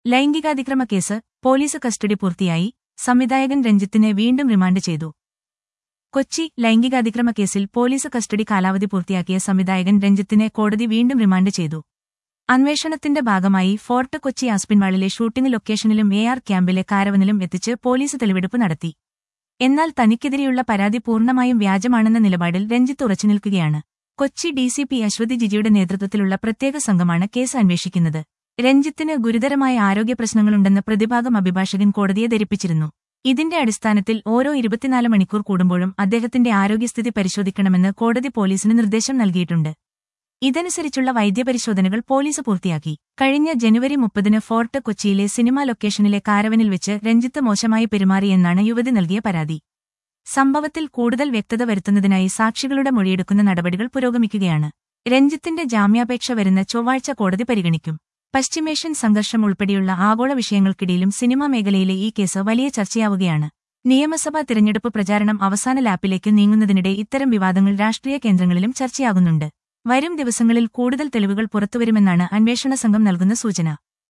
ലൈംഗികാതിക്രമ case police custody പൂർത്തിയായി സംവിധായകൻ രഞ്ജിത്തിനെ വീണ്ടും റിമാൻഡ് ചെയ്തു കൊച്ചി ലൈംഗികാതിക്രമ കേസിൽ പോലീസ് കസ്റ്റഡി കാലാവധി പൂർത്തിയാക്കിയ സംവിധായകൻ രഞ്ജിത്തിനെ കോടതി വീണ്ടും റിമാൻഡ് ചെയ്തു അന്വേഷണത്തിന്റെ ഭാഗമായി ഫോർട്ട് കൊച്ചി ആസ്പിൻവാളിലെ ഷൂട്ടിംഗ് ലൊക്കേഷനിലും എ ആർ ക്യാമ്പിലെ കാരവനിലും എത്തിച്ച് പോലീസ് തെളിവെടുപ്പ് നടത്തി എന്നാൽ തനിക്കെതിരെയുള്ള പരാതി പൂർണ്ണമായും വ്യാജമാണെന്ന നിലപാടിൽ രഞ്ജിത്ത് ഉറച്ചുനിൽക്കുകയാണ് കൊച്ചി ഡിസിപി അശ്വതി ജിജിയുടെ നേതൃത്വത്തിലുള്ള പ്രത്യേക സംഘമാണ് കേസ് അന്വേഷിക്കുന്നത് രഞ്ജിത്തിന് ഗുരുതരമായ ആരോഗ്യ പ്രശ്നങ്ങളുണ്ടെന്ന് പ്രതിഭാഗം അഭിഭാഷകൻ കോടതിയെ ധരിപ്പിച്ചിരുന്നു ഇതിന്റെ അടിസ്ഥാനത്തിൽ ഓരോ ഇരുപത്തിനാല് മണിക്കൂർ കൂടുമ്പോഴും അദ്ദേഹത്തിന്റെ ആരോഗ്യസ്ഥിതി പരിശോധിക്കണമെന്ന് കോടതി പോലീസിന് നിർദ്ദേശം നൽകിയിട്ടുണ്ട് ഇതനുസരിച്ചുള്ള വൈദ്യപരിശോധനകൾ പോലീസ് പൂർത്തിയാക്കി കഴിഞ്ഞ ജനുവരി മുപ്പതിന് ഫോർട്ട് കൊച്ചിയിലെ സിനിമാ ലൊക്കേഷനിലെ കാരവനിൽ വെച്ച് രഞ്ജിത്ത് മോശമായി പെരുമാറിയെന്നാണ് യുവതി നൽകിയ പരാതി സംഭവത്തിൽ കൂടുതൽ വ്യക്തത വരുത്തുന്നതിനായി സാക്ഷികളുടെ മൊഴിയെടുക്കുന്ന നടപടികൾ പുരോഗമിക്കുകയാണ് രഞ്ജിത്തിന്റെ ജാമ്യാപേക്ഷ വരുന്ന ചൊവ്വാഴ്ച കോടതി പരിഗണിക്കും പശ്ചിമേഷ്യൻ സംഘർഷം ഉൾപ്പെടെയുള്ള ആഗോള വിഷയങ്ങൾക്കിടയിലും സിനിമാ മേഖലയിലെ ഈ കേസ് വലിയ ചർച്ചയാവുകയാണ് നിയമസഭാ തിരഞ്ഞെടുപ്പ് പ്രചാരണം അവസാന ലാപ്പിലേക്ക് നീങ്ങുന്നതിനിടെ ഇത്തരം വിവാദങ്ങൾ രാഷ്ട്രീയ കേന്ദ്രങ്ങളിലും ചർച്ചയാകുന്നുണ്ട് വരും ദിവസങ്ങളിൽ കൂടുതൽ തെളിവുകൾ പുറത്തുവരുമെന്നാണ് അന്വേഷണ സംഘം നൽകുന്ന സൂചന